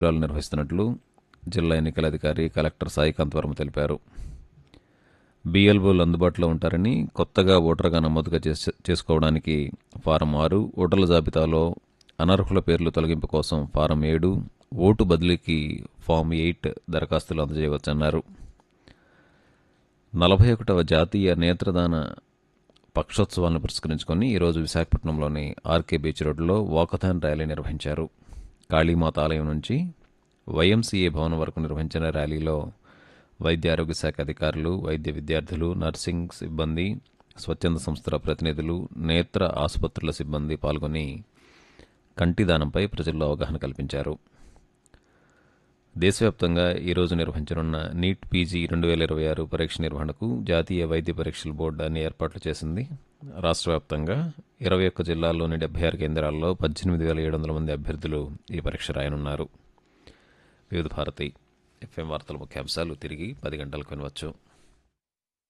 శిబిరాలు నిర్వహిస్తున్నట్లు జిల్లా ఎన్నికల అధికారి కలెక్టర్ సాయికాంత్ వర్మ తెలిపారు బిఎల్ఓలు అందుబాటులో ఉంటారని కొత్తగా ఓటర్గా నమోదుగా చేస్- చేసుకోవడానికి ఫారం ఆరు ఓటర్ల జాబితాలో అనర్హుల పేర్లు తొలగింపు కోసం ఫారం ఏడు ఓటు బదిలీకి ఫామ్ ఎయిట్ దరఖాస్తులు అందజేయవచ్చన్నారు నలభై ఒకటవ జాతీయ నేత్రదాన పక్షోత్సవాలను పురస్కరించుకొని ఈరోజు విశాఖపట్నంలోని ఆర్కే బీచ్ రోడ్లో వాకథాన్ ర్యాలీ నిర్వహించారు కాళీమాత ఆలయం నుంచి వైఎంసీఏ భవనం వరకు నిర్వహించిన ర్యాలీలో వైద్య ఆరోగ్య శాఖ అధికారులు వైద్య విద్యార్థులు నర్సింగ్ సిబ్బంది స్వచ్ఛంద సంస్థల ప్రతినిధులు నేత్ర ఆసుపత్రుల సిబ్బంది పాల్గొని కంటి దానంపై ప్రజల్లో అవగాహన కల్పించారు దేశవ్యాప్తంగా ఈరోజు నిర్వహించనున్న నీట్ పీజీ రెండు వేల ఇరవై ఆరు పరీక్ష నిర్వహణకు జాతీయ వైద్య పరీక్షల బోర్డు అన్ని ఏర్పాట్లు చేసింది రాష్ట్ర వ్యాప్తంగా ఇరవై ఒక్క జిల్లాల్లోని డెబ్బై ఆరు కేంద్రాల్లో పద్దెనిమిది వేల ఏడు వందల మంది అభ్యర్థులు ఈ పరీక్ష రాయనున్నారు వివిధ భారతి ఎఫ్ఎం వార్తల ముఖ్యాంశాలు తిరిగి పది గంటలకు వినవచ్చు